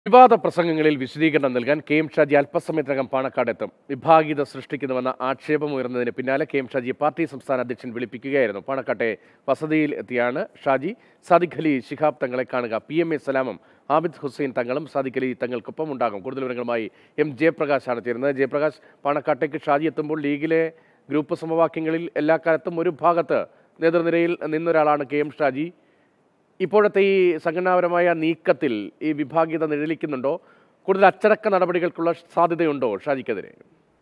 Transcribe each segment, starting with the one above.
വിവാദ പ്രസംഗങ്ങളിൽ വിശദീകരണം നൽകാൻ കെ എം ഷാജി അല്പസമയത്തിനകം പാണക്കാടെത്തും വിഭാഗീയത സൃഷ്ടിക്കുന്നുവെന്ന ആക്ഷേപമുയർന്നതിന് പിന്നാലെ കെ എം ഷാജി പാർട്ടി സംസ്ഥാന അധ്യക്ഷൻ വിളിപ്പിക്കുകയായിരുന്നു പാണക്കാട്ടെ വസതിയിൽ എത്തിയാണ് ഷാജി സാദിഖ് അലി ശിഹാബ് തങ്ങളെ കാണുക പി എം എ സലാമും ആബിദ് ഹുസൈൻ തങ്ങളും സാദിഖ് അലി തങ്ങൾക്കൊപ്പം ഉണ്ടാകും കൂടുതൽ വിവരങ്ങളുമായി എം ജയപ്രകാശാണ് ചേരുന്നത് ജയപ്രകാശ് പാണക്കാട്ടേക്ക് ഷാജി എത്തുമ്പോൾ ലീഗിലെ ഗ്രൂപ്പ് സമവാക്യങ്ങളിൽ എല്ലാ കാലത്തും ഒരു ഭാഗത്ത് നേതൃനിരയിൽ നിന്നൊരാളാണ് കെ എം ഷാജി ഇപ്പോഴത്തെ ഈ സംഘടനാപരമായ നീക്കത്തിൽ ഈ വിഭാഗീയത നിഴലിക്കുന്നുണ്ടോ കൂടുതൽ അച്ചടക്ക നടപടികൾക്കുള്ള സാധ്യതയുണ്ടോ ഷാജിക്കെതിരെ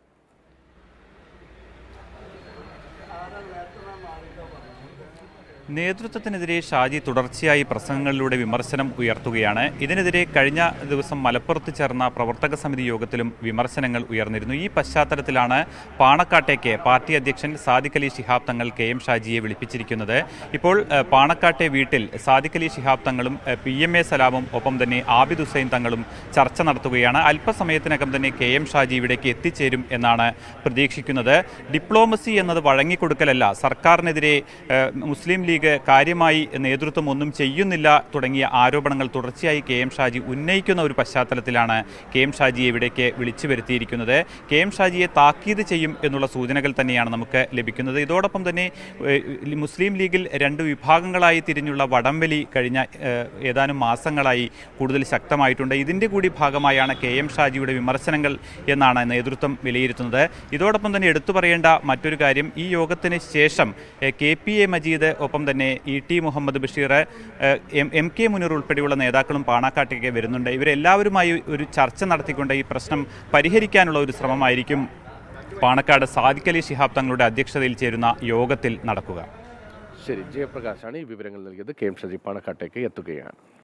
നേതൃത്വത്തിനെതിരെ ഷാജി തുടർച്ചയായി പ്രസംഗങ്ങളിലൂടെ വിമർശനം ഉയർത്തുകയാണ് ഇതിനെതിരെ കഴിഞ്ഞ ദിവസം മലപ്പുറത്ത് ചേർന്ന പ്രവർത്തക സമിതി യോഗത്തിലും വിമർശനങ്ങൾ ഉയർന്നിരുന്നു ഈ പശ്ചാത്തലത്തിലാണ് പാണക്കാട്ടേക്ക് പാർട്ടി അധ്യക്ഷൻ സാദിഖ് അലി ശിഹാബ് തങ്ങൾ കെ എം ഷാജിയെ വിളിപ്പിച്ചിരിക്കുന്നത് ഇപ്പോൾ ഏഹ്, പാണക്കാട്ടെ വീട്ടിൽ സാദിഖ് അലി ശിഹാബ് തങ്ങളും ഏഹ്, പി എം എ സലാമും ഒപ്പം തന്നെ ആബിദ് ഹുസൈൻ തങ്ങളും ചർച്ച നടത്തുകയാണ് അല്പസമയത്തിനകം തന്നെ കെ എം ഷാജി ഇവിടേക്ക് എത്തിച്ചേരും എന്നാണ് പ്രതീക്ഷിക്കുന്നത് ഡിപ്ലോമസി എന്നത് വഴങ്ങിക്കൊടുക്കലല്ല സർക്കാരിനെതിരെ ഏഹ്, മുസ്ലിം ലീഗ് കാര്യമായി നേതൃത്വം ഒന്നും ചെയ്യുന്നില്ല തുടങ്ങിയ ആരോപണങ്ങൾ തുടർച്ചയായി കെ എം ഷാജി ഉന്നയിക്കുന്ന ഒരു പശ്ചാത്തലത്തിലാണ് കെ എം ഷാജിയെ ഇവിടേക്ക് വിളിച്ചു വരുത്തിയിരിക്കുന്നത് കെ എം ഷാജിയെ താക്കീത് ചെയ്യും എന്നുള്ള സൂചനകൾ തന്നെയാണ് നമുക്ക് ലഭിക്കുന്നത് ഇതോടൊപ്പം തന്നെ ഏഹ്, മുസ്ലിം ലീഗിൽ രണ്ട് വിഭാഗങ്ങളായി തിരിഞ്ഞുള്ള വടംവലി കഴിഞ്ഞ ഏഹ്, ഏതാനും മാസങ്ങളായി കൂടുതൽ ശക്തമായിട്ടുണ്ട് ഇതിൻ്റെ കൂടി ഭാഗമായാണ് കെ എം ഷാജിയുടെ വിമർശനങ്ങൾ എന്നാണ് നേതൃത്വം വിലയിരുത്തുന്നത് ഇതോടൊപ്പം തന്നെ എടുത്തു പറയേണ്ട മറ്റൊരു കാര്യം ഈ യോഗത്തിന് ശേഷം ഏഹ്, കെ പി എ മജീദ് ഒപ്പം തന്നെ ഇ ടി മുഹമ്മദ് ബഷീർ ഏഹ്, എം എം കെ മുനീർ ഉൾപ്പെടെയുള്ള നേതാക്കളും പാണക്കാട്ടേക്ക് വരുന്നുണ്ട് ഇവരെല്ലാവരുമായി ഒരു ചർച്ച നടത്തിക്കൊണ്ട് ഈ പ്രശ്നം പരിഹരിക്കാനുള്ള ഒരു ശ്രമമായിരിക്കും പാണക്കാട് സാദിഖ് അലി ശിഹാബ് തങ്ങളുടെ അധ്യക്ഷതയിൽ ചേരുന്ന യോഗത്തിൽ നടക്കുക ശരി ജയപ്രകാശാണ് ഈ വിവരങ്ങൾ നൽകിയത് കെ എം ഷാജി പാണക്കാട്ടേക്ക് എത്തുകയാണ്